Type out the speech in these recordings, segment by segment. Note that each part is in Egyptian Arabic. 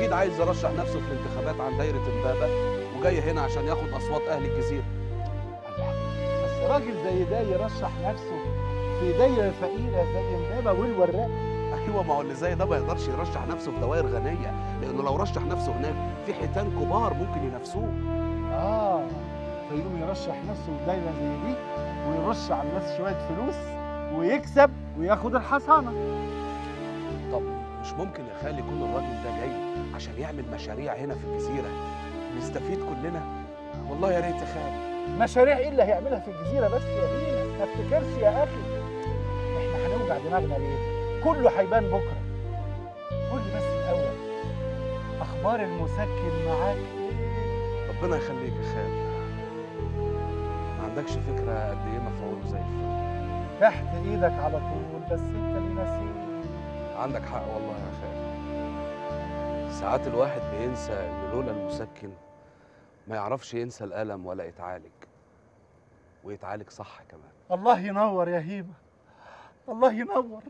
اكيد عايز يرشح نفسه في الانتخابات عن دايره امبابه وجاي هنا عشان ياخد اصوات اهل الجزيره بس راجل زي ده يرشح نفسه في دايره فقيره زي امبابه والوراق ايوه ما هو اللي زي ده ما يقدرش يرشح نفسه في دوائر غنيه لانه لو رشح نفسه هناك في حيتان كبار ممكن ينافسوه اه فيقوم يرشح نفسه في دايره زي دي ويرش على الناس شويه فلوس ويكسب وياخد الحصانه طب مش ممكن يا خالي يكون الراجل ده جاي عشان يعمل مشاريع هنا في الجزيره نستفيد كلنا والله يا ريت يا خالي مشاريع ايه اللي هيعملها في الجزيره بس يا هينا ما افتكرش يا اخي احنا هنوجع دماغنا ليه كله هيبان بكره قول لي بس الاول اخبار المسكن معاك ايه ربنا يخليك يا خالي ما عندكش فكره قد ايه مفعوله زي الفل تحت ايدك على طول بس انت اللي ناسيه عندك حق والله يا خالي ساعات الواحد بينسى ان لولا المسكن ما يعرفش ينسى الالم ولا يتعالج ويتعالج صح كمان الله ينور يا هيمه الله ينور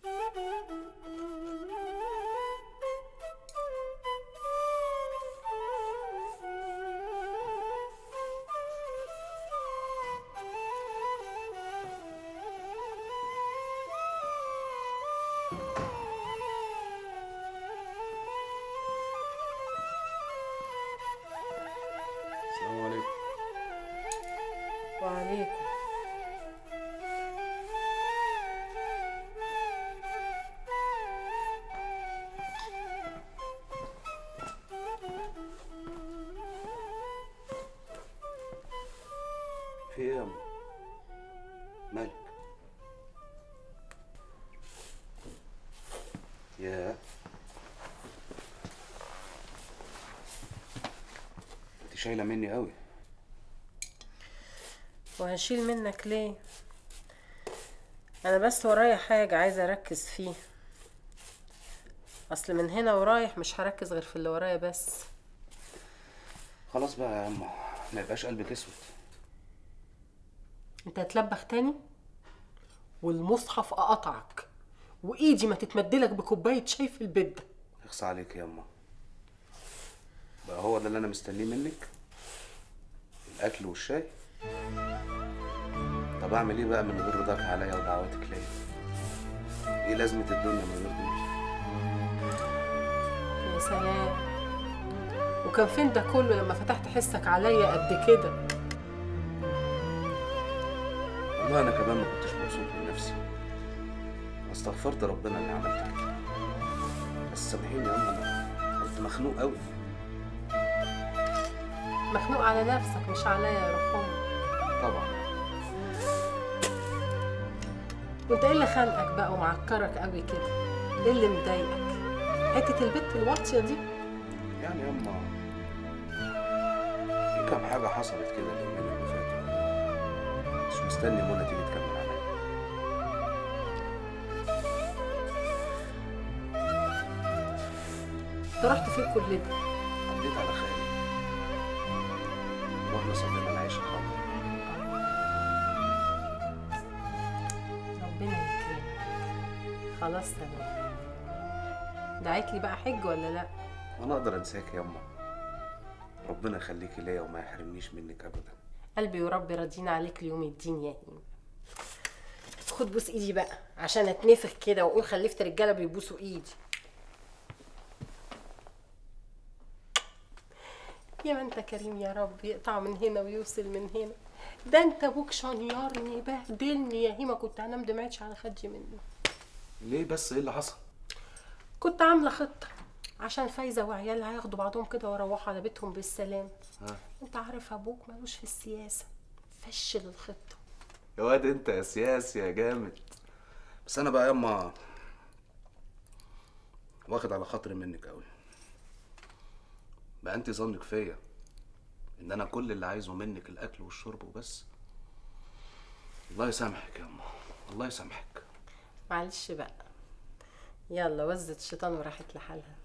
السلام عليكم وعليكم في ايه يا أم؟ مالك يا انت شايله مني قوي وهشيل منك ليه انا بس ورايا حاجة عايزة اركز فيه اصل من هنا ورايح مش هركز غير في اللي ورايا بس خلاص بقى يا اما ما يبقاش قلبك اسود انت هتلبخ تاني والمصحف اقطعك وايدي ما تتمدلك بكوباية شاي في البيت ده اخص عليك يا اما بقى هو ده اللي انا مستنيه منك الاكل والشاي طب اعمل ايه بقى من غير رضاك عليا ودعواتك ليا ايه لازمه الدنيا من غير دول يا سلام وكان فين ده كله لما فتحت حسك عليا قد كده والله انا كمان ما كنتش مبسوط من نفسي استغفرت ربنا اني عملت كده بس سامحيني يا اما انا كنت مخنوق قوي مخنوق على نفسك مش عليا يا روح امك طبعا وانت ايه اللي خانقك بقى ومعكرك قوي كده ايه اللي مضايقك حته البت الواطيه دي يعني يا اما في كام حاجه حصلت كده اليومين اللي فاتوا مش مستني منى تيجي تكمل عليا انت رحت فين كل ده عديت على خالي واحنا صلينا العيشه حاضر ربنا يكرمك خلاص تمام دعيت لي بقى حج ولا لا انا اقدر انساك يا اما ربنا يخليكي ليا وما يحرمنيش منك ابدا قلبي وربي راضيين عليك ليوم الدين يا هيم خد بوس ايدي بقى عشان اتنفخ كده واقول خلفت رجاله بيبوسوا ايدي يا ما انت كريم يا رب يقطع من هنا ويوصل من هنا ده انت ابوك شنيارني بهدلني يا هيما كنت هنام دمعتش على خدي منه ليه بس ايه اللي حصل كنت عامله خطه عشان فايزه وعيالها ياخدوا بعضهم كده ويروحوا على بيتهم بالسلام ها انت عارف ابوك ملوش في السياسه فشل الخطه يا واد انت يا سياسي يا جامد بس انا بقى ياما واخد على خاطري منك قوي بقى انت ظنك فيا ان انا كل اللي عايزه منك الاكل والشرب وبس الله يسامحك يا اما الله يسامحك معلش بقى يلا وزت الشيطان وراحت لحالها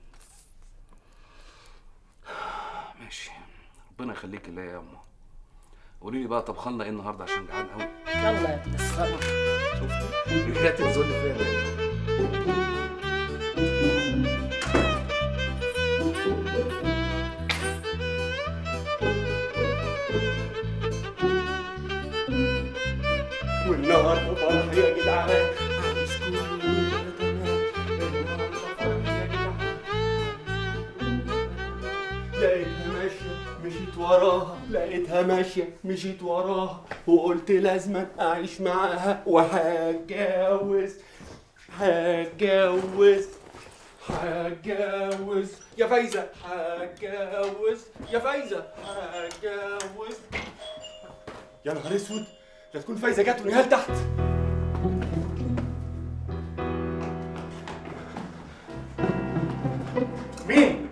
ماشي ربنا يخليكي ليا يا اما قولي لي بقى طبخنا ايه النهارده عشان جعان قوي يلا يا تسخرة شفتي رجعتي تظن فيا ليه؟ لقيتها ماشية مشيت وراها لقيتها ماشية مشيت وراها وقلت لازم أعيش معاها وهتجوز هتجوز هتجوز يا فايزة هتجوز يا فايزة هتجوز يا نهار اسود لا تكون فايزة جت ونهال تحت مين؟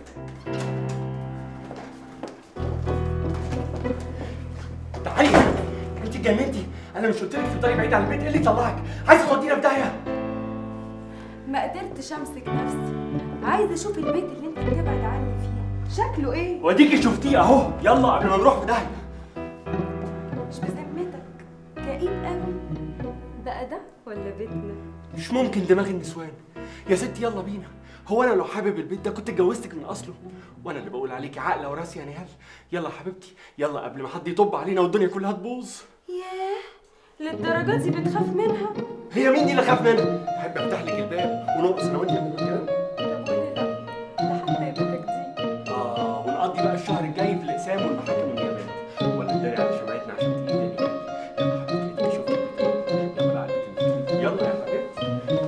تعالي انت اتجننتي انا مش قلت لك في الطريق بعيد عن البيت ايه اللي طلعك عايزه تودينا في داهيه ما قدرتش امسك نفسي عايزه اشوف البيت اللي انت بتبعد عني فيه شكله ايه واديكي شفتيه اهو يلا قبل ما نروح في داهيه مش بذمتك كئيب قوي بقى ده ولا بيتنا مش ممكن دماغ النسوان يا ستي يلا بينا هو انا لو حابب البيت ده كنت اتجوزتك من اصله وانا اللي بقول عليكي عاقله وراسيه يا نهال يلا يا حبيبتي يلا قبل ما حد يطب علينا والدنيا كلها تبوظ ياه للدرجه دي بتخاف منها هي مين دي اللي خاف منها احب افتح لك الباب ونرقص انا وانت قبل الكلام طب وليه لا ده حتى يبقى تجديد اه ونقضي بقى الشهر الجاي في الاقسام والمحاكم والنيابات ولا نداري على شمعتنا عشان تيجي تاني يلا يا حبيبتي اديكي شفتي البيت يلا بقى على البيت المسكين. يلا يا حبيبتي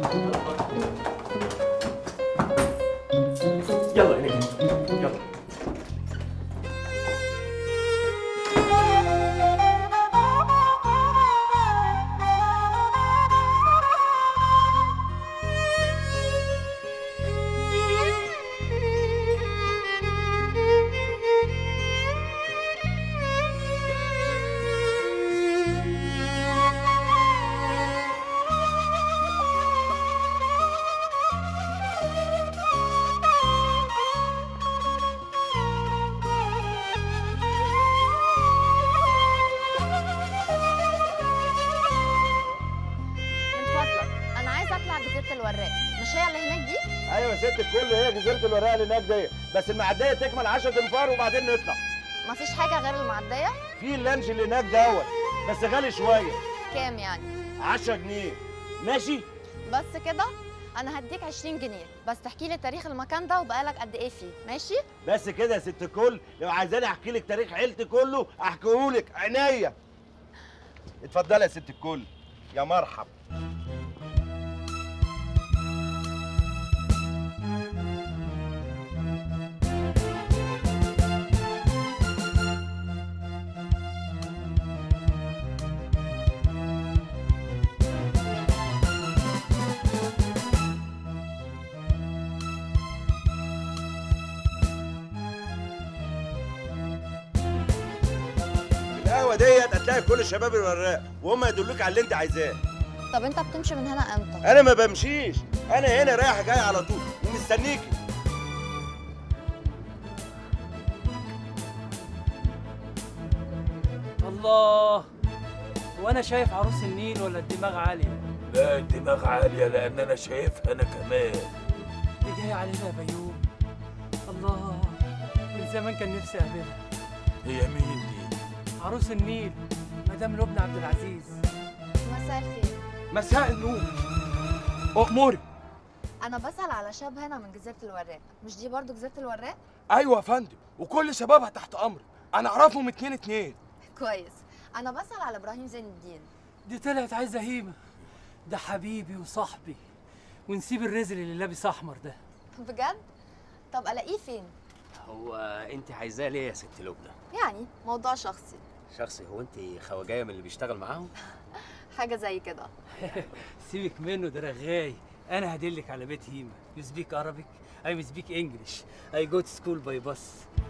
يلا يا نجم يلا من فضلك انا عايزه اطلع جزيره الوراق مش هي اللي هناك دي ايوه يا ست الكل هي جزيره الوراق اللي هناك دي بس المعديه تكمل 10 انفار وبعدين نطلع مفيش حاجه غير المعديه في اللانش اللي هناك دوت بس غالي شويه كام يعني 10 جنيه ماشي بس كده انا هديك 20 جنيه بس تحكي لي تاريخ المكان ده وبقالك قد ايه فيه ماشي بس كده يا ست الكل لو عايزاني احكي لك تاريخ عيلتي كله احكيهولك عينيا اتفضلي يا ست الكل يا مرحب القهوه ديت هتلاقي كل شباب الوراق وهم يدلوك على اللي انت عايزاه طب انت بتمشي من هنا امتى انا ما بمشيش انا هنا رايح جاي على طول ومستنيكي الله وانا شايف عروس النيل ولا الدماغ عاليه لا الدماغ عالية لأن أنا شايفها أنا كمان دي جايه علينا يا بيوم الله من زمان كان نفسي اقابلها هي مين دي؟ عروس النيل مدام لبنى عبد العزيز مساء الخير مساء النور أموري انا بسال على شاب هنا من جزيره الوراق مش دي برضو جزيره الوراق أيوة يا فندم وكل شبابها تحت أمري أنا أعرفهم اتنين اتنين كويس انا بسال على ابراهيم زين الدين دي طلعت عايزه هيمه ده حبيبي وصاحبي ونسيب الرزل اللي لابس احمر ده بجد طب الاقيه فين هو انت عايزاه ليه يا ست لبنى يعني موضوع شخصي شخصي هو انت خواجايه من اللي بيشتغل معاهم حاجه زي كده سيبك منه ده رغاي انا هدلك على بيت هيمه يو سبيك عربيك اي سبيك انجلش اي جو تو سكول باي باص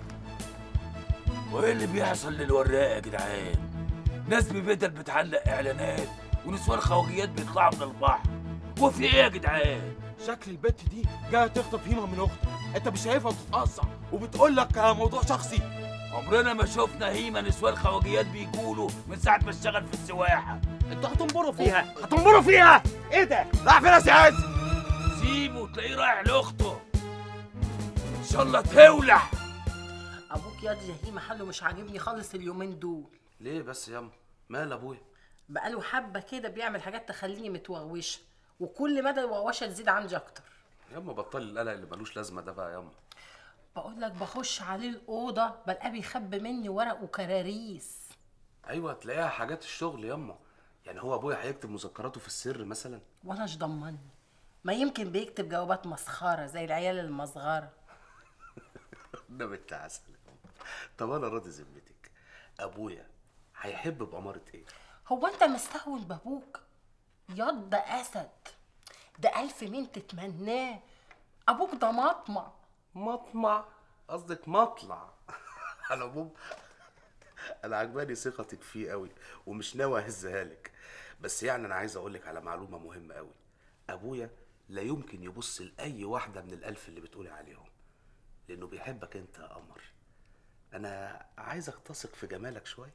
وإيه اللي بيحصل للوراق يا جدعان؟ ناس ببدل بتعلق إعلانات ونسوان خواجيات بيطلعوا من البحر وفي إيه يا جدعان؟ شكل البت دي جايه تخطف هيمه من اختك انت مش شايفها بتتقصع وبتقول لك موضوع شخصي عمرنا ما شفنا هيمة نسوان خواجيات بيقولوا من ساعة ما اشتغل في السواحة انتوا هتنبروا فيها هتنبروا فيها ايه ده راح فين يا سعاد سيبه تلاقيه رايح لأخته إن شاء الله تولع ابوك ياض زهيم حاله مش عاجبني خالص اليومين دول ليه بس ياما مال ابويا بقاله حبه كده بيعمل حاجات تخليني متوغوشه وكل مدى الوغوشه تزيد عندي اكتر ياما بطل القلق اللي ملوش لازمه ده بقى ياما بقول لك بخش عليه الاوضه بلقاه بيخبي مني ورق وكراريس ايوه تلاقيها حاجات الشغل ياما يعني هو ابويا هيكتب مذكراته في السر مثلا ولا ايش ضمني ما يمكن بيكتب جوابات مسخره زي العيال المصغره ده بنت عسل طب انا راضي ذمتك ابويا هيحب بأمارة ايه هو انت مستهون بابوك ياض ده اسد ده الف مين تتمناه ابوك ده مطمع مطمع قصدك مطلع على العموم انا عجباني ثقتك فيه قوي ومش ناوي اهزها لك بس يعني انا عايز اقول لك على معلومه مهمه قوي ابويا لا يمكن يبص لاي واحده من الالف اللي بتقولي عليهم لانه بيحبك انت يا قمر انا عايزك تثق في جمالك شويه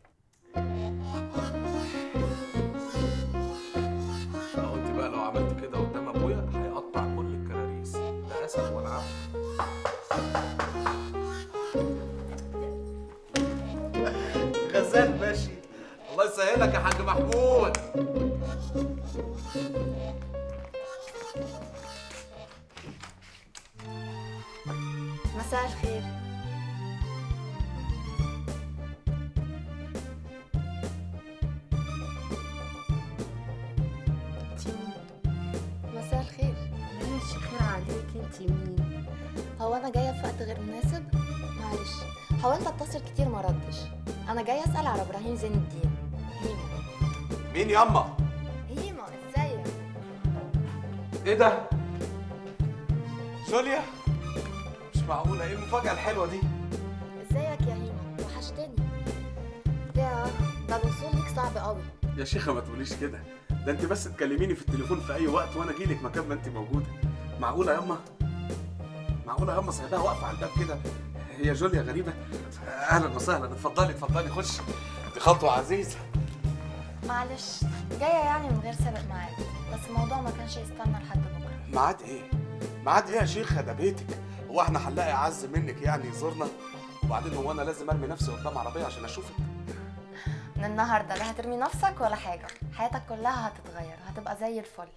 اهو انت بقى لو عملت كده قدام ابويا هيقطع كل الكراريس ده اسد ولا عم غزال ماشي الله يسهلك يا حاج محمود مساء الخير مساء الخير ماشي خير عليك انت مين هو انا جايه في وقت غير مناسب معلش حاولت اتصل كتير ما ردش انا جايه اسال على ابراهيم زين الدين هيما مين ياما هيما ازيك ايه ده جوليا مش معقوله ايه المفاجاه الحلوه دي ازيك يا هيما وحشتني يا ده الوصول ليك صعب قوي يا شيخه ما تقوليش كده ده انت بس تكلميني في التليفون في اي وقت وانا اجيلك مكان ما انت موجوده معقوله ياما معقوله ياما سايباها واقفه على الباب كده هي جوليا غريبه اهلا وسهلا اتفضلي اتفضلي خش دي خطوه عزيزه معلش جايه يعني من غير سابق ميعاد بس الموضوع ما كانش يستنى لحد بكره ميعاد ايه ميعاد ايه يا شيخه ده بيتك هو احنا هنلاقي اعز منك يعني يزورنا وبعدين هو انا لازم ارمي نفسي قدام عربيه عشان اشوفك من النهارده لا هترمي نفسك ولا حاجه حياتك كلها هتتغير هتبقى زي الفل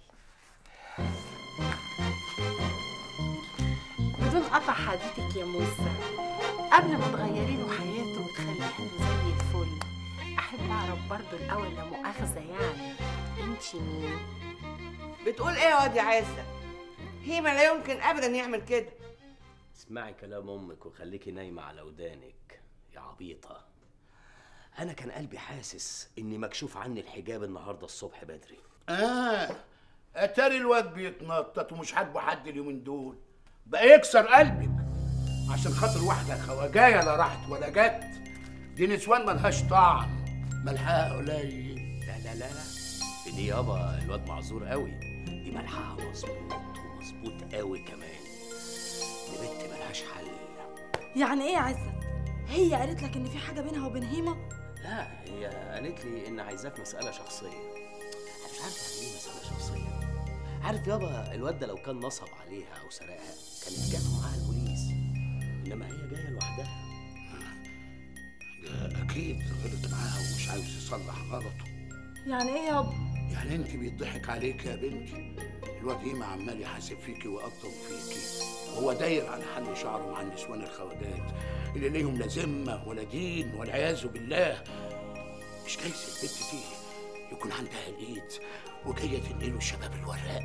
بدون قطع حديثك يا موسى قبل ما تغيري له حياته وتخليها له زي الفل احب اعرف برضو الاول لا مؤاخذه يعني انت مين بتقول ايه يا واد يا عزه هيما لا يمكن ابدا يعمل كده اسمعي كلام امك وخليكي نايمه على ودانك يا عبيطه انا كان قلبي حاسس اني مكشوف عني الحجاب النهارده الصبح بدري اه اتاري الواد بيتنطط ومش عاجبه حد اليومين دول بقى يكسر قلبك عشان خاطر واحده خواجايه لا راحت ولا جت دي نسوان ملهاش طعم ملحها قليل لا لا لا لا دي يابا الواد معذور قوي دي ملحها مظبوط ومظبوط قوي كمان دي بنت ملهاش حل يعني ايه يا عزت هي قالت لك ان في حاجه بينها وبين هيما لا هي قالت لي ان عايزاه في مساله شخصيه انا مش عارف يعني ايه مساله شخصيه عارف يابا الواد ده لو كان نصب عليها او سرقها كانت جاته معاها البوليس انما هي جايه لوحدها ده اكيد غلط معاها ومش عاوز يصلح غلطه يعني ايه يابا يعني انت بيضحك عليك يا بنتي الواد هيما عمال يحاسب فيكي ويقطم فيكي وهو داير على حل شعره مع النسوان الخواجات اللي ليهم لا ذمه ولا دين والعياذ بالله مش جايز البنت دي يكون عندها الايد وجايه تنقله شباب الوراق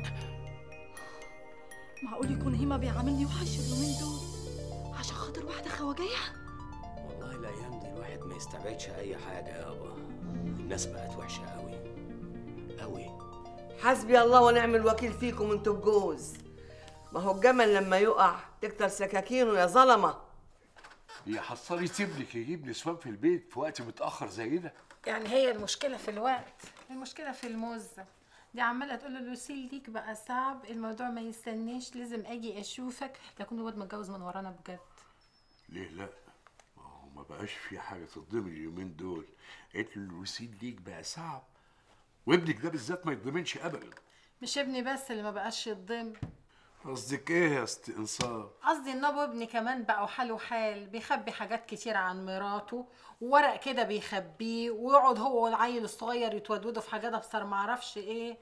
معقول يكون هيما بيعاملني وحش اليومين دول عشان خاطر واحده خواجيه والله الايام دي الواحد ما يستبعدش اي حاجه يابا الناس بقت وحشه قوي قوي حسبي الله ونعم الوكيل فيكم انتوا الجوز ما هو الجمل لما يقع تكتر سكاكينه يا ظلمه يا حصان يسيب لك يجيب نسوان في البيت في وقت متاخر زي ده يعني هي المشكله في الوقت المشكله في الموزه دي عماله تقول له لوسيل ليك بقى صعب الموضوع ما يستناش لازم اجي اشوفك لكن الواد متجوز من ورانا بجد ليه لا ما هو ما بقاش في حاجه تتضمن اليومين دول قلت له الوسيل ليك بقى صعب وابنك ده بالذات ما يتضمنش ابدا مش ابني بس اللي ما بقاش يتضم قصدك ايه يا ست انصاف قصدي ان ابو ابني كمان بقى حاله حال بيخبي حاجات كتير عن مراته وورق كده بيخبيه ويقعد هو والعيل الصغير يتودودوا في حاجات ابصر معرفش ايه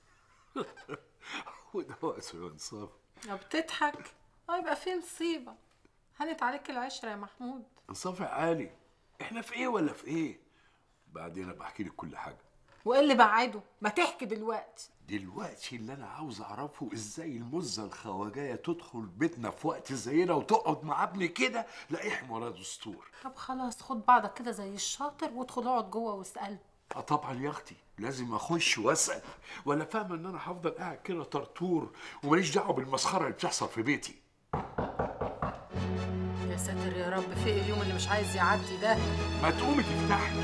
وده وقته يا انصاف لو بتضحك اه يبقى في مصيبه هانت عليك العشرة يا محمود انصافي عالي احنا في ايه ولا في ايه بعدين ابقى احكي لك كل حاجه وايه اللي بعده ما تحكي دلوقتي دلوقتي اللي انا عاوز اعرفه ازاي المزه الخواجايه تدخل بيتنا في وقت زينا وتقعد مع ابني كده لا احنا ولا دستور طب خلاص خد بعضك كده زي الشاطر وادخل اقعد جوه واسأله اه طبعا يا اختي لازم اخش واسال ولا فاهمه ان انا هفضل قاعد كده طرطور وماليش دعوه بالمسخره اللي بتحصل في بيتي يا ساتر يا رب في إيه اليوم اللي مش عايز يعدي ده ما تقومي تفتحي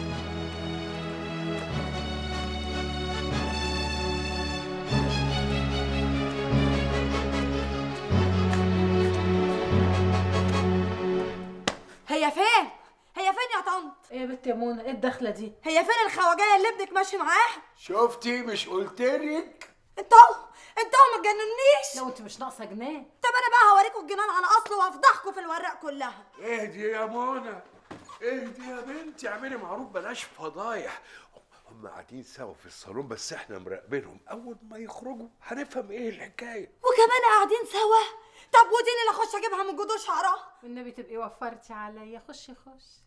هي فين؟ هي فين يا طنط؟ ايه يا بنت يا منى ايه الدخله دي هي فين الخواجايه اللي ابنك ماشي معاها؟ شفتي مش قلتلك انتوا انتوا ما تجننيش لو انت مش ناقصه جنان طب انا بقى هوريكم الجنان على اصله وافضحكم في الوراق كلها اهدي يا منى اهدي يا بنتي اعملي معروف بلاش فضايح هم قاعدين سوا في الصالون بس احنا مراقبينهم اول ما يخرجوا هنفهم ايه الحكايه وكمان قاعدين سوا طب ودي اللي اخش اجيبها من جذور شعرها والنبي تبقي وفرتي عليا خشي خشي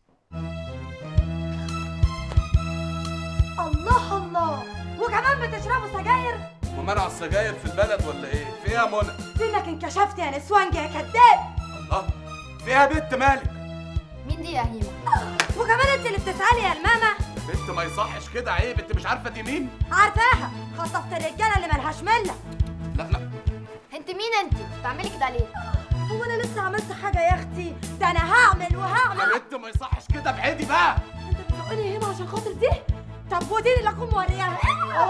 الله الله وكمان بتشربوا سجاير ومنع السجاير في البلد ولا ايه؟ في ايه يا منى؟ فينك انكشفت يا نسوانجي يا كداب الله فيها بنت مالك؟ مين دي يا هيما وكمان انت اللي بتسالي يا الماما بنت ما يصحش كده عيب انت مش عارفه دي مين؟ عارفاها خطفت الرجاله اللي ملهاش مله لا لا انت مين انت بتعملي كده ليه هو انا لسه عملت حاجه يا اختي ده انا هعمل وهعمل يا بنت ما يصحش كده ابعدي بقى انت بتزقني هنا عشان خاطر دي طب ودي اللي اكون مورياها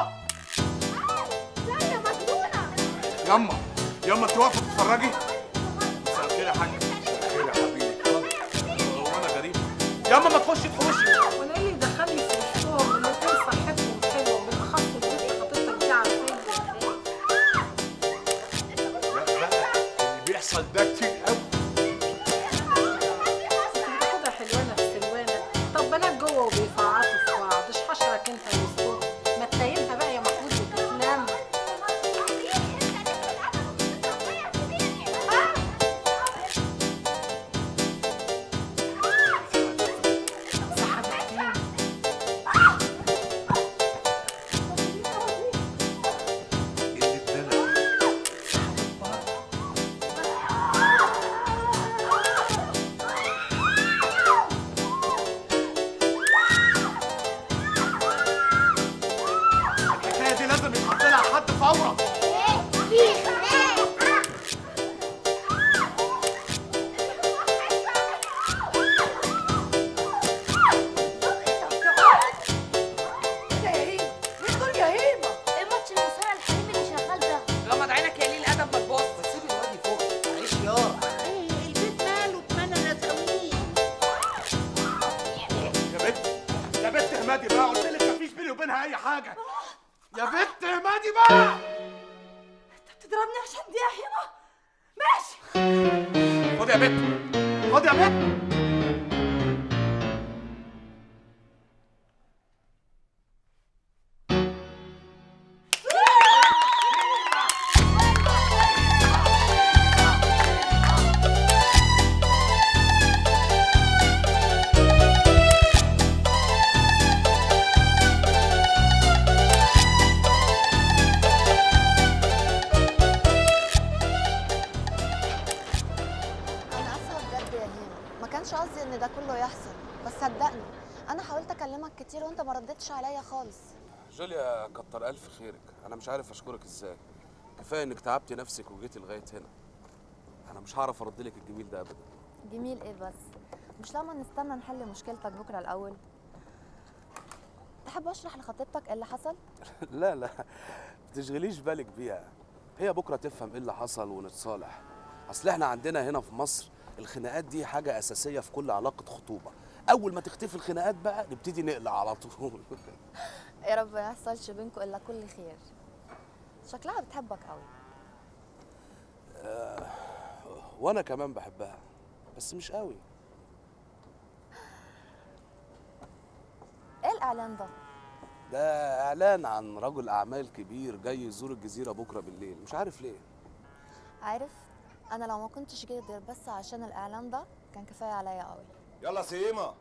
لا يا مجنونه يما يما انت واقفه تتفرجي؟ مساء الخير يا حاج خير يا حبيبي وانا غريب يما ما تخشي تحوشي وانا ايه اللي دخلني في وسطهم اللي كان صحتهم حلوه بالاخص البنت خطيبتك دي عارفين اللي بيحصل ده كتير قوي كده حلوانه في سلوانه طب بنات جوه وبيفعصوا في بعض ايش حشرك انت وسطهم ما تنيمها بقى يا محمود وتتلم الحكايه دي لازم يتحط لها حد فورا يا هيما مين دول يا هيما ايه ماتش المصارع الحريمي اللي شغال ده غمض عينك يا ليل ادب ما تبص بس سيب الواد فوق معلش يا البيت ماله اتمنى نسويه يا بنت يا بنت اهمدي بقى قلت لك مفيش بيني وبينها اي حاجه يا بنت اهمدي بقى بتضربني عشان دي يا هيما ماشي خد يا بنت خد يا بنت انا اسفه بجد يا هيما ما كانش قصدي ان ده كله يحصل بس صدقني انا حاولت اكلمك كتير وانت ما ردتش عليا خالص جوليا كتر الف خيرك انا مش عارف اشكرك ازاي كفايه انك تعبتي نفسك وجيتي لغايه هنا انا مش هعرف ارد لك الجميل ده ابدا جميل ايه بس مش لما نستنى نحل مشكلتك بكره الاول تحب اشرح لخطيبتك ايه اللي حصل لا لا ما تشغليش بالك بيها هي بكره تفهم ايه اللي حصل ونتصالح اصل احنا عندنا هنا في مصر الخناقات دي حاجه اساسيه في كل علاقه خطوبه اول ما تختفي الخناقات بقى نبتدي نقلع على طول يا رب ما يحصلش بينكم الا كل خير شكلها بتحبك قوي آه، وانا كمان بحبها بس مش قوي ايه الاعلان ده ده اعلان عن رجل اعمال كبير جاي يزور الجزيره بكره بالليل مش عارف ليه عارف انا لو ما كنتش جيت غير بس عشان الاعلان ده كان كفايه عليا قوي يلا سيما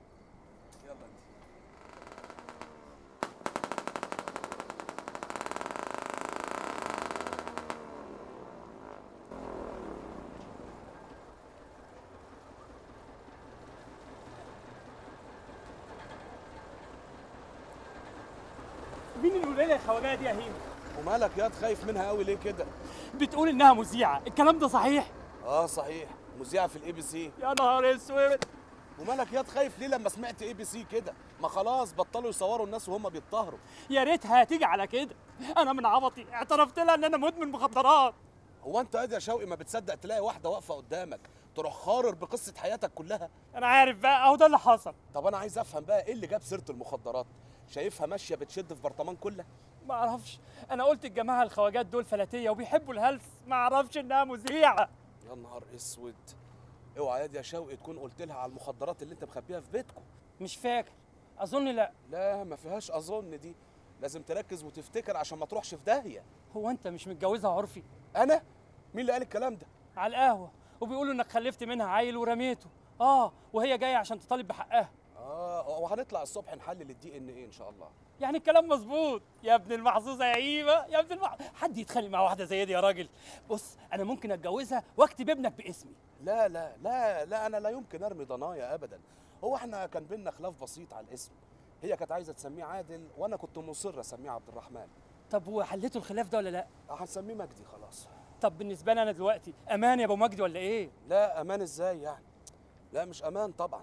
مين الولايه الخواجه دي يا هيم ومالك ياض خايف منها قوي ليه كده بتقول انها مذيعه الكلام ده صحيح اه صحيح مذيعه في الاي بي سي يا نهار اسود ومالك ياض خايف ليه لما سمعت اي بي سي كده ما خلاص بطلوا يصوروا الناس وهم بيتطهروا يا ريتها هتيجي على كده انا من عبطي اعترفت لها ان انا مدمن مخدرات هو انت قاعد يا شوقي ما بتصدق تلاقي واحده واقفه قدامك تروح خارر بقصه حياتك كلها انا عارف بقى اهو ده اللي حصل طب انا عايز افهم بقى ايه اللي جاب سيره المخدرات شايفها ماشيه بتشد في برطمان كله ما اعرفش انا قلت الجماعه الخواجات دول فلاتيه وبيحبوا الهلس ما اعرفش انها مذيعه يا نهار اسود اوعى ياد يا شوقي تكون قلت لها على المخدرات اللي انت مخبيها في بيتكم مش فاكر اظن لا لا ما فيهاش اظن دي لازم تركز وتفتكر عشان ما تروحش في داهيه هو انت مش متجوزها عرفي انا مين اللي قال الكلام ده على القهوه وبيقولوا انك خلفت منها عيل ورميته اه وهي جايه عشان تطالب بحقها اه وهنطلع الصبح نحلل الدي ان ايه ان شاء الله يعني الكلام مظبوط يا ابن المحظوظه يا هيمه يا ابن المح... حد يتخانق مع واحده زي دي يا راجل بص انا ممكن اتجوزها واكتب ابنك باسمي لا لا لا لا انا لا يمكن ارمي ضنايا ابدا هو احنا كان بينا خلاف بسيط على الاسم هي كانت عايزه تسميه عادل وانا كنت مصر اسميه عبد الرحمن طب وحليتوا الخلاف ده ولا لا هنسميه مجدي خلاص طب بالنسبه لي انا دلوقتي امان يا ابو مجدي ولا ايه لا امان ازاي يعني لا مش امان طبعا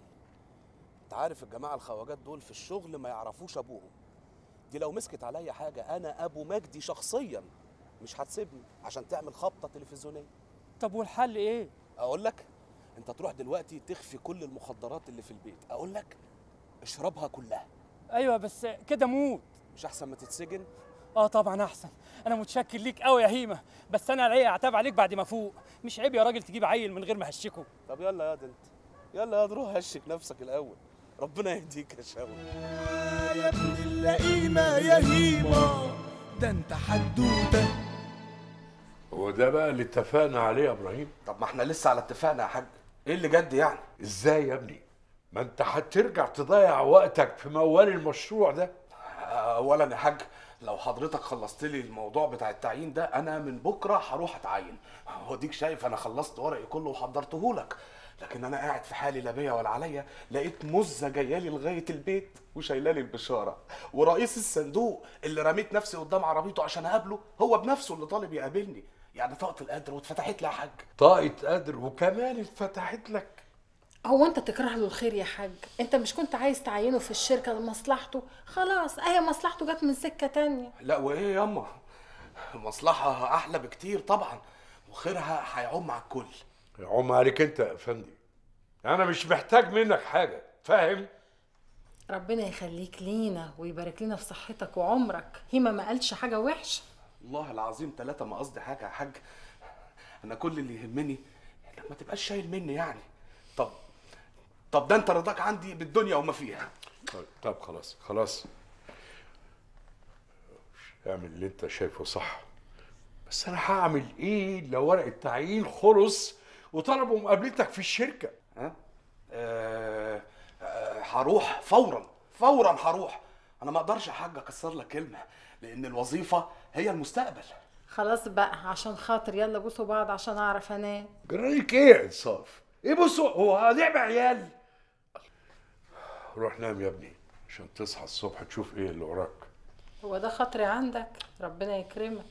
انت عارف الجماعه الخواجات دول في الشغل ما يعرفوش ابوهم دي لو مسكت عليا حاجه انا ابو مجدي شخصيا مش هتسيبني عشان تعمل خبطه تلفزيونيه طب والحل ايه اقول لك انت تروح دلوقتي تخفي كل المخدرات اللي في البيت اقول لك اشربها كلها ايوه بس كده موت مش احسن ما تتسجن اه طبعا احسن انا متشكر ليك قوي يا هيمه بس انا عليا اعتاب عليك بعد ما فوق مش عيب يا راجل تجيب عيل من غير ما هشكه طب يلا يا ده انت يلا يا روح هشك نفسك الاول ربنا يهديك يا شاوي يا ابن اللئيمة يا هيمة ده انت حدوتة هو ده بقى اللي اتفقنا عليه يا ابراهيم طب ما احنا لسه على اتفاقنا يا حاج ايه اللي جد يعني ازاي يا ابني ما انت هترجع تضيع وقتك في موال المشروع ده اولا يا حاج لو حضرتك خلصت لي الموضوع بتاع التعيين ده انا من بكره هروح اتعين وديك شايف انا خلصت ورقي كله وحضرته لك لكن انا قاعد في حالي لا بيا ولا عليا لقيت مزه جايه لي لغايه البيت وشايله لي البشاره ورئيس الصندوق اللي رميت نفسي قدام عربيته عشان اقابله هو بنفسه اللي طالب يقابلني يعني طاقه القدر واتفتحت لي يا حاج طاقة قدر وكمان اتفتحت لك هو انت تكره له الخير يا حاج انت مش كنت عايز تعينه في الشركه لمصلحته خلاص اهي مصلحته جت من سكه تانية لا وايه ياما مصلحه احلى بكتير طبعا وخيرها هيعم على الكل يعم عليك انت يا افندي انا مش محتاج منك حاجه فاهم ربنا يخليك لينا ويبارك لنا في صحتك وعمرك هيما ما قالش حاجه وحشه والله العظيم ثلاثة ما قصدي حاجة يا حاج أنا كل اللي يهمني إنك ما تبقاش شايل مني يعني طب طب ده أنت رضاك عندي بالدنيا وما فيها طيب, طب خلاص خلاص اعمل اللي انت شايفه صح بس انا هعمل ايه لو ورق التعيين خلص وطلبوا مقابلتك في الشركه ها آه، آه، هروح فورا فورا هروح أنا ما أقدرش يا حاج أكسر لك كلمة لأن الوظيفة هي المستقبل خلاص بقى عشان خاطر يلا بوسوا بعض عشان اعرف انام جرالك ايه يا انصاف ايه بصوا هو لعب عيال روح نام يا ابني عشان تصحى الصبح تشوف ايه اللي وراك هو ده خاطري عندك ربنا يكرمك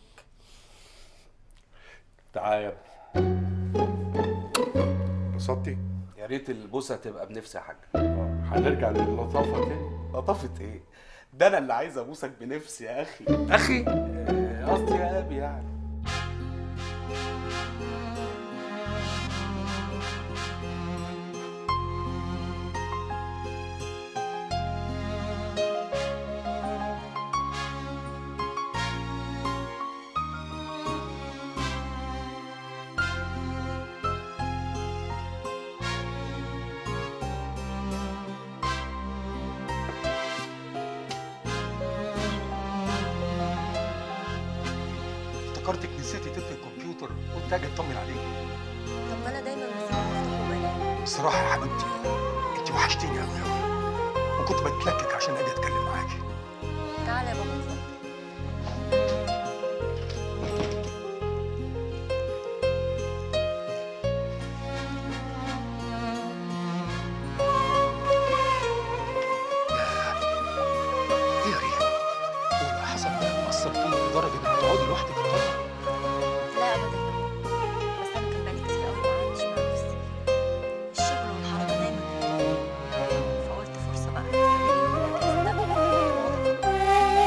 تعال يا ابني انبسطتي يا ريت البوسة تبقى بنفسي يا حاج هنرجع للطافه تاني لطافة إيه؟ ده أنا اللي عايز أبوسك بنفسي يا أخي أخي؟ آه، قصدي يا أبي يعني افتكرتك نسيتي تطفي الكمبيوتر قلت اجي اطمن عليك ما انا دايما بسيبك مفتوح وبنام بصراحه يا حبيبتي انت وحشتيني قوي قوي وكنت بتلكك عشان اجي اتكلم معاكي تعالى يا بابا اتفضل ايه يا ريم واللي حصل ده مأثر فيك لدرجه انك تقعدي لوحدك في الطريق لا ابدا يا بابا بس انا كان بقالي كتير قوي ما قعدتش مع نفسي الشغل والحركه دايما بتضايقني. فقلت فرصه بقى استغل يوم الاجازه ده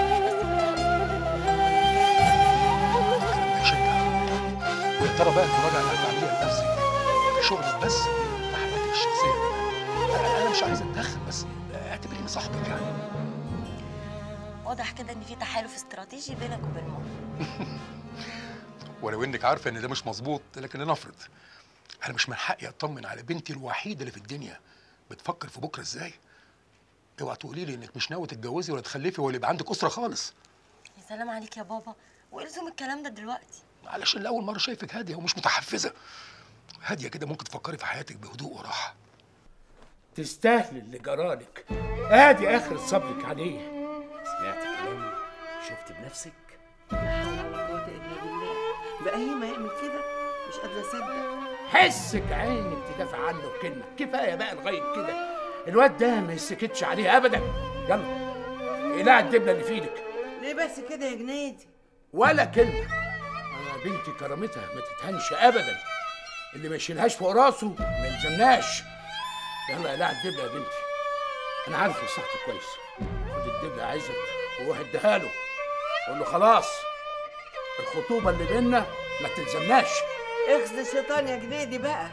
ويا ترى بقى المراجعه اللي هتعمليها لنفسك في شغلك بس ولا في حياتك الشخصيه انا أنا مش عايز اتدخل بس اعتبريني صاحبك يعني واضح كده ان في تحالف استراتيجي بينك وبين ماما ولو انك عارفه ان ده مش مظبوط لكن لنفرض انا مش من حقي اطمن على بنتي الوحيده اللي في الدنيا بتفكر في بكره ازاي اوعى تقولي لي انك مش ناويه تتجوزي ولا تخلفي ولا يبقى عندك اسره خالص يا سلام عليك يا بابا وايه لزوم الكلام ده دلوقتي علشان لاول مره شايفك هاديه ومش متحفزه هاديه كده ممكن تفكري في حياتك بهدوء وراحه تستاهل اللي جرالك ادي اخر صبرك عليه سمعت كلامي شفت بنفسك لا حول ولا قوة إلا بالله بقى هي ما يعمل كده مش قادرة أصدق حسك عينك تدافع عنه بكلمه كفايه بقى لغايه كده الواد ده ما يسكتش عليه ابدا يلا اقلع الدبله اللي في ايدك ليه بس كده يا جنيدي ولا كلمه انا بنتي كرامتها ما تتهنش ابدا اللي ما يشيلهاش فوق راسه ما يلزمناش يلا اقلع الدبله يا بنتي انا عارف نصيحتك كويس خد الدبله يا عزت وروح اديها له قول له خلاص الخطوبه اللي بينا ما تلزمناش اخذ الشيطان يا جنيدي بقى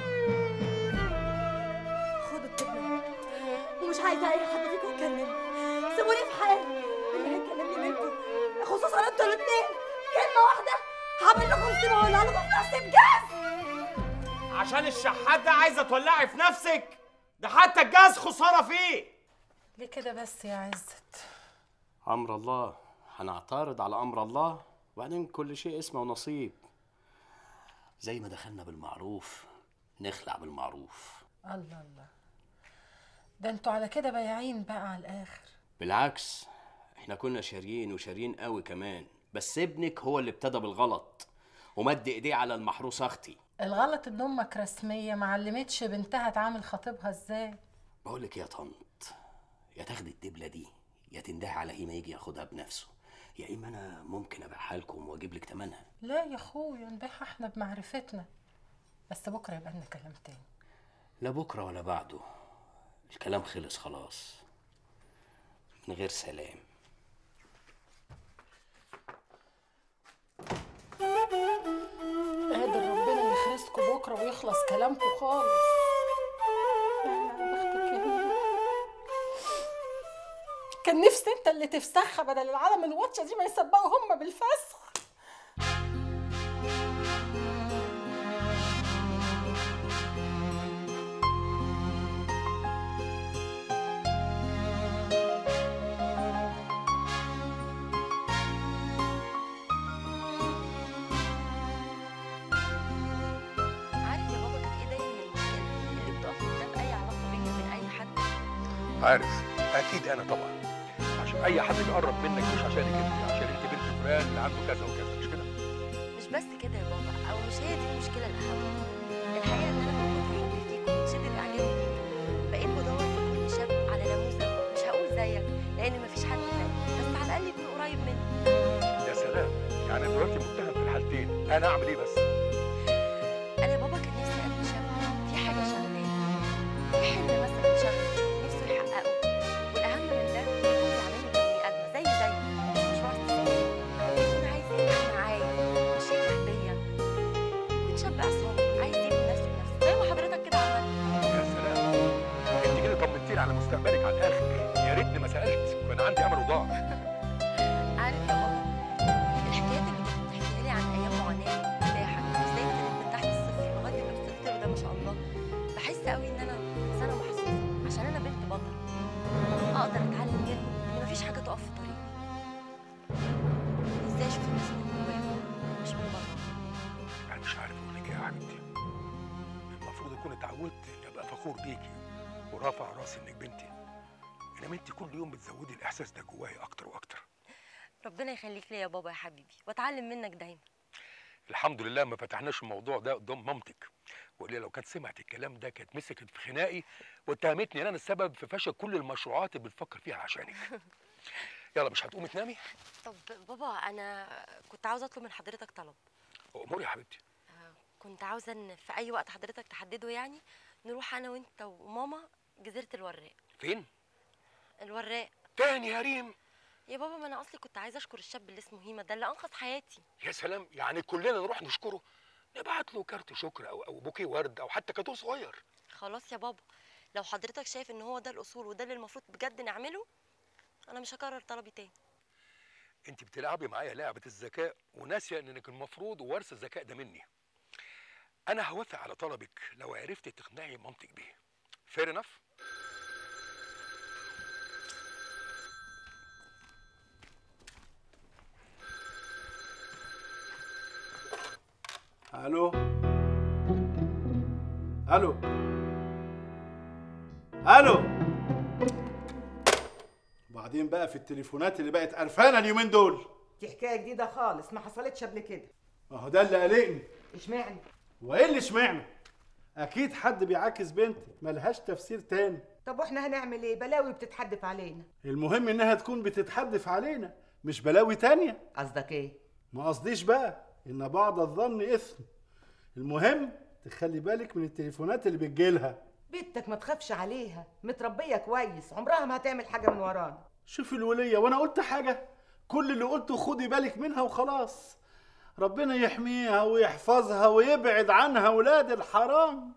خد الدبلة ومش عايزة أي حد فيكم يتكلم سيبوني في حالي اللي هيكلمني منكم خصوصا انتوا الاتنين كلمة واحدة هعمل لكم سيبة ولا لكم في نفسي بجاز عشان الشحات ده عايزه تولعي في نفسك ده حتى الجاز خساره فيه ليه كده بس يا عزت امر الله هنعترض على امر الله وبعدين كل شيء اسمه ونصيب زي ما دخلنا بالمعروف نخلع بالمعروف الله الله ده انتوا على كده بايعين بقى على الاخر بالعكس احنا كنا شاريين وشاريين قوي كمان بس ابنك هو اللي ابتدى بالغلط ومد ايديه على المحروس اختي الغلط ان امك رسميه ما علمتش بنتها تعامل خطيبها ازاي بقول لك يا طنط يا تاخدي الدبله دي يا تندهي على ايه ما يجي ياخدها بنفسه يا اما انا ممكن ابيعها لكم واجيب لك ثمنها لا يا اخويا نبيعها احنا بمعرفتنا بس بكره يبقى لنا كلام تاني لا بكره ولا بعده الكلام خلص خلاص من غير سلام قادر ربنا يخرسكم بكره ويخلص كلامكم خالص يعني على بختك يا هيما. كان نفسي انت اللي تفسخها بدل العالم الواتشه دي ما يسبقوا هم بالفسخ عارف يا بابا كانت ايه دايما المشكله اللي بتقف قدام اي علاقه بيني وبين اي حد عارف اكيد انا طبعا عشان اي حد بيقرب منك مش عشانك انت عشان انت بنت فلان اللي عنده كذا وكذا مش كده مش بس كده يا بابا او مش هي دي المشكله الاهم الحقيقه ان انا من كتر حبي فيك ومن شده اعجابي بيك بقيت بدور في كل شاب على نموذج مش هقول زيك لان مفيش حد زيك بس على الاقل يكون قريب مني يا سلام يعني دلوقتي متهم في الحالتين انا اعمل ايه بس انا يا بابا كان نفسي اقابل شاب في حاجه شغلاني في حلم مثلا شغله نفسه يحققه والاهم من ده يكون بيعاملني كبني ادمه زي زي مش مشروع استثماري يكون عايز ينجح معايا مش ينجح بيا يكون شاب عصامي عايز يبني نفسه بنفسه زي ما حضرتك كده عملت يا سلام انت كده طمنتيني على مستقبلك على الاخر يا ريتني ما سالت كان عندي امل وضاع عارف يا بابا الحكايات اللي كنت بتحكيها لي عن ايام معاناتي وكفاحك فخور بيكي ورافع راسي انك بنتي انما انت كل يوم بتزودي الاحساس ده جوايا اكتر واكتر ربنا يخليك ليا يا بابا يا حبيبي واتعلم منك دايما الحمد لله ما فتحناش الموضوع ده قدام مامتك ولا لو كانت سمعت الكلام ده كانت مسكت في خناقي واتهمتني ان انا السبب في فشل كل المشروعات اللي بتفكر فيها عشانك يلا مش هتقومي تنامي طب بابا انا كنت عاوزه اطلب من حضرتك طلب اموري يا حبيبتي كنت عاوزه ان في اي وقت حضرتك تحدده يعني نروح انا وانت وماما جزيره الوراق فين الوراق تاني يا ريم يا بابا ما انا اصلي كنت عايزه اشكر الشاب اللي اسمه هيما ده اللي انقذ حياتي يا سلام يعني كلنا نروح نشكره نبعت له كارت شكر او او بوكيه ورد او حتى كادو صغير خلاص يا بابا لو حضرتك شايف ان هو ده الاصول وده اللي المفروض بجد نعمله انا مش هكرر طلبي تاني انت بتلعبي معايا لعبه الذكاء وناسيه انك المفروض وارث الذكاء ده مني انا هوافق على طلبك لو عرفتي تقنعي مامتك بيه فير انف الو الو الو وبعدين بقى في التليفونات اللي بقت قرفانه اليومين دول دي حكايه جديده خالص ما حصلتش قبل كده ما هو ده اللي قلقني اشمعنى وايه اللي اشمعنى اكيد حد بيعاكس بنت ملهاش تفسير تاني طب واحنا هنعمل ايه بلاوي بتتحدف علينا المهم انها تكون بتتحدف علينا مش بلاوي تانية قصدك ايه ما قصديش بقى ان بعض الظن اثم المهم تخلي بالك من التليفونات اللي بتجيلها بنتك ما تخافش عليها متربيه كويس عمرها ما هتعمل حاجه من ورانا شوفي الولية وانا قلت حاجة كل اللي قلته خدي بالك منها وخلاص ربنا يحميها ويحفظها ويبعد عنها ولاد الحرام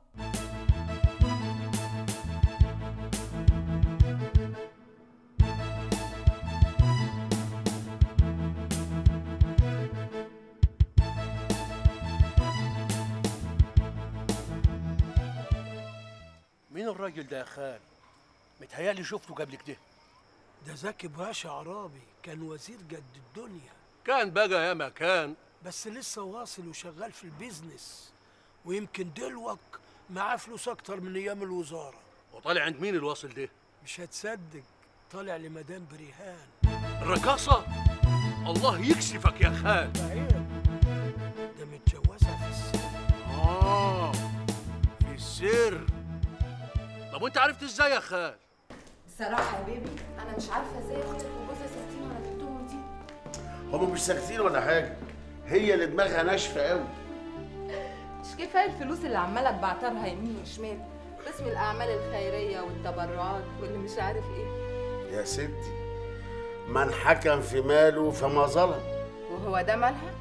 مين الراجل ده يا خال متهيألي شفته قبل كده ده زكي باشا عرابي كان وزير جد الدنيا كان بقى يا مكان بس لسه واصل وشغال في البيزنس ويمكن دلوك معاه فلوس اكتر من ايام الوزاره وطالع عند مين الواصل ده مش هتصدق طالع لمدام بريهان الرقاصة الله يكسفك يا خال ده متجوزها في السر اه في السر طب وانت عرفت ازاي يا خال بصراحة يا بيبي أنا مش عارفة إزاي أختك وجوزها ساكتين على بنتهم دي هم مش ساكتين ولا حاجه هي اللي دماغها ناشفه قوي مش كفايه الفلوس اللي عماله تبعترها يمين وشمال باسم الاعمال الخيريه والتبرعات واللي مش عارف ايه يا ستي من حكم في ماله فما ظلم وهو ده مالها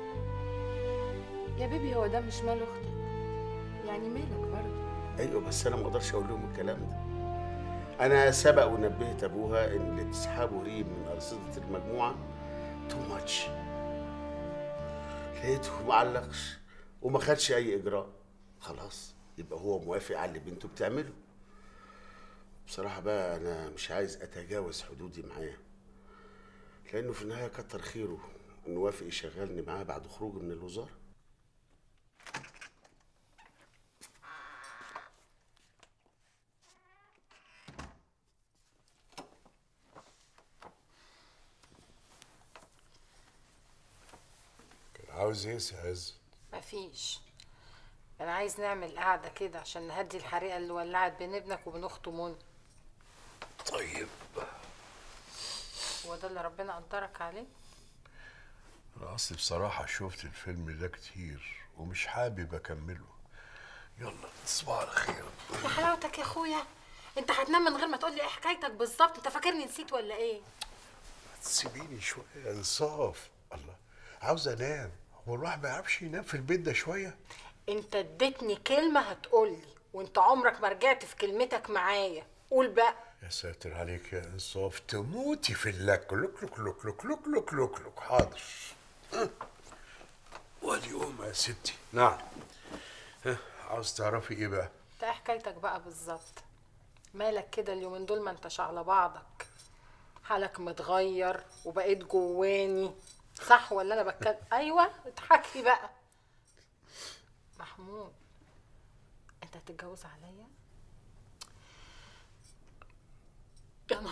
يا بيبي هو ده مش مال اختك يعني مالك برضه ايوه بس انا ما اقدرش اقول لهم الكلام ده انا سبق ونبهت ابوها ان اللي تسحبه ريم من ارصده المجموعه تو ماتش لقيته معلقش وما خدش اي اجراء خلاص يبقى هو موافق على اللي بنته بتعمله بصراحه بقى انا مش عايز اتجاوز حدودي معاه لانه في النهايه كتر خيره انه وافق يشغلني معاه بعد خروجه من الوزاره عاوز ايه يا سعز؟ مفيش انا عايز نعمل قعده كده عشان نهدي الحريقه اللي ولعت بين ابنك وبين اخته منى طيب هو ده اللي ربنا قدرك عليه انا اصلي بصراحة شفت الفيلم ده كتير ومش حابب اكمله يلا تصبح على خير يا حلاوتك يا اخويا انت هتنام من غير ما تقول لي ايه حكايتك بالظبط انت فاكرني نسيت ولا ايه تسيبيني شوية انصاف الله عاوز انام هو الواحد ما يعرفش ينام في البيت ده شوية انت اديتني كلمه هتقولي وانت عمرك ما رجعت في كلمتك معايا قول بقى يا ساتر عليك يا انصاف تموتي في اللك لك لك لك لك لك لك لك لك حاضر أه. وادي يوم يا ستي نعم ها، عاوز تعرفي ايه بقى انت ايه حكايتك بقى بالظبط مالك كده اليومين دول ما انتش على بعضك حالك متغير وبقيت جواني صح ولا انا بتكلم ايوه اضحك لي بقى محمود انت هتتجوز عليا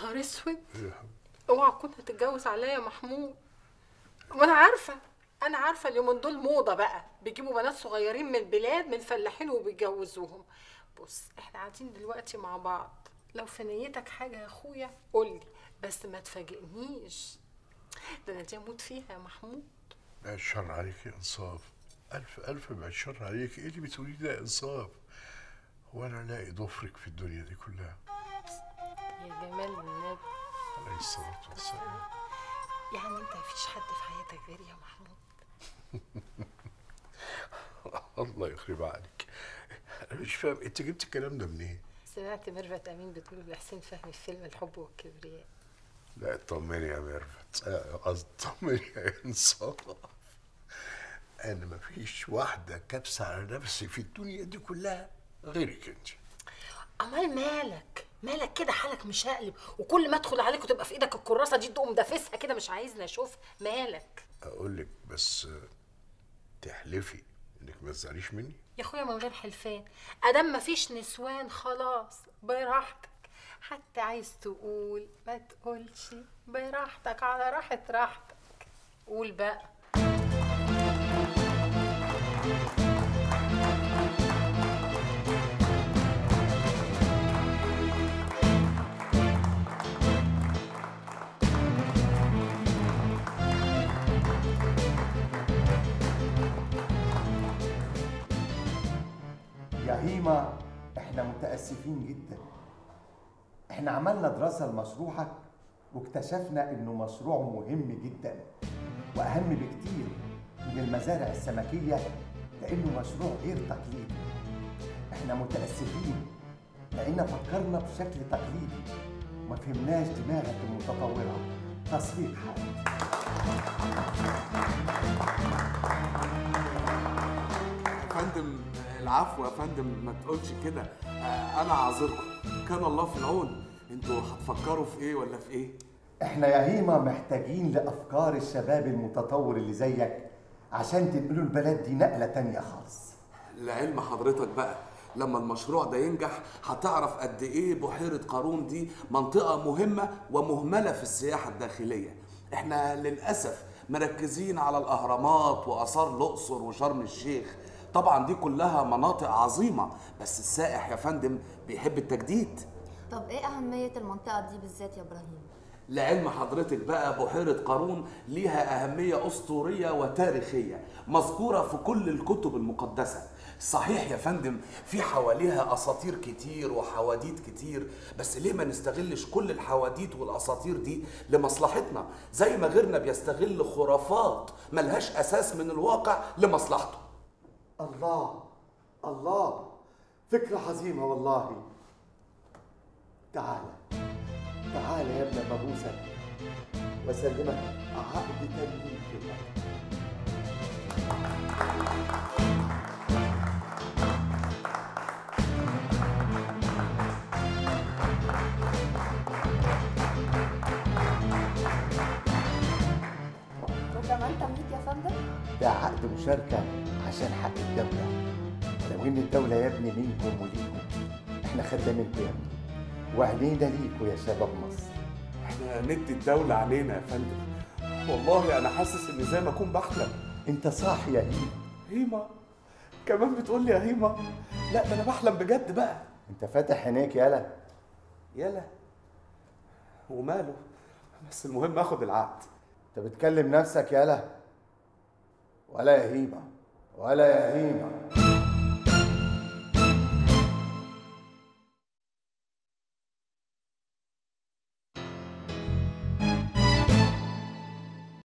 نهار اسود اوعى تكون هتتجوز عليا يا محمود وانا عارفه انا عارفه اليومين دول موضه بقى بيجيبوا بنات صغيرين من البلاد من الفلاحين وبيتجوزوهم بص احنا قاعدين دلوقتي مع بعض لو في نيتك حاجه يا اخويا قولي بس ما تفاجئنيش ده انا دي اموت فيها يا محمود بعد الشر عليك يا انصاف الف الف بعد الشر عليك ايه اللي بتقوليه ده يا انصاف هو انا الاقي ضفرك في الدنيا دي كلها يا جمال النبي عليه الصلاه والسلام يعني انت مفيش حد في حياتك غيري يا محمود الله يخرب عليك انا مش فاهم انت جبت الكلام ده منين سمعت ميرفت امين بتقول لحسين فهمي في فيلم الحب والكبرياء لا اطمني يا ميرفت آه، قصدي اطمني يا انصاف انا مفيش واحده كابسه على نفسي في الدنيا دي كلها غيرك انت امال مالك مالك كده حالك مشقلب وكل ما ادخل عليك وتبقى في ايدك الكراسه دي تقوم دافسها كده مش عايزني اشوف مالك اقول لك بس آه، تحلفي انك ما تزعليش مني يا اخويا من غير حلفان ادام مفيش نسوان خلاص براحتك حتى عايز تقول ما تقولش براحتك على راحة راحتك قول بقى يا هيما احنا متأسفين جدا احنا عملنا دراسة لمشروعك واكتشفنا انه مشروع مهم جدا واهم بكتير من المزارع السمكية لانه مشروع غير تقليدي احنا متأسفين لان فكرنا بشكل تقليدي وما فهمناش دماغك المتطورة تصفيق حالك يا فندم العفو يا فندم ما تقولش كده آه، انا عذركم كان الله في العون انتوا هتفكروا في ايه ولا في ايه احنا يا هيما محتاجين لافكار الشباب المتطور اللي زيك عشان تنقلوا البلد دي نقله تانية خالص لعلم حضرتك بقى لما المشروع ده ينجح هتعرف قد ايه بحيرة قارون دي منطقة مهمة ومهملة في السياحة الداخلية احنا للأسف مركزين على الأهرامات وآثار الأقصر وشرم الشيخ طبعا دي كلها مناطق عظيمة بس السائح يا فندم بيحب التجديد طب ايه أهمية المنطقة دي بالذات يا إبراهيم؟ لعلم حضرتك بقى بحيرة قارون ليها أهمية أسطورية وتاريخية مذكورة في كل الكتب المقدسة صحيح يا فندم في حواليها أساطير كتير وحواديت كتير بس ليه ما نستغلش كل الحواديت والأساطير دي لمصلحتنا زي ما غيرنا بيستغل خرافات ملهاش أساس من الواقع لمصلحته الله الله فكرة عظيمة والله تعال تعال يا ابن بابوسك وسلمك عقد تمليك الأرض وكمان تمليك يا فندم؟ ده عقد مشاركة عشان حق الدولة لو إن الدولة يا ابني منكم وليكم إحنا خدامينكم يا ابني وعلينا ليكوا يا شباب مصر احنا ندي الدولة علينا يا فندم والله أنا حاسس إني زي ما أكون بحلم أنت صاحي يا هيما هيما كمان بتقول لي يا هيما لا ده أنا بحلم بجد بقى أنت فاتح عينيك يالا يلا وماله بس المهم اخد العقد أنت بتكلم نفسك يالا ولا يا هيما ولا يا هيما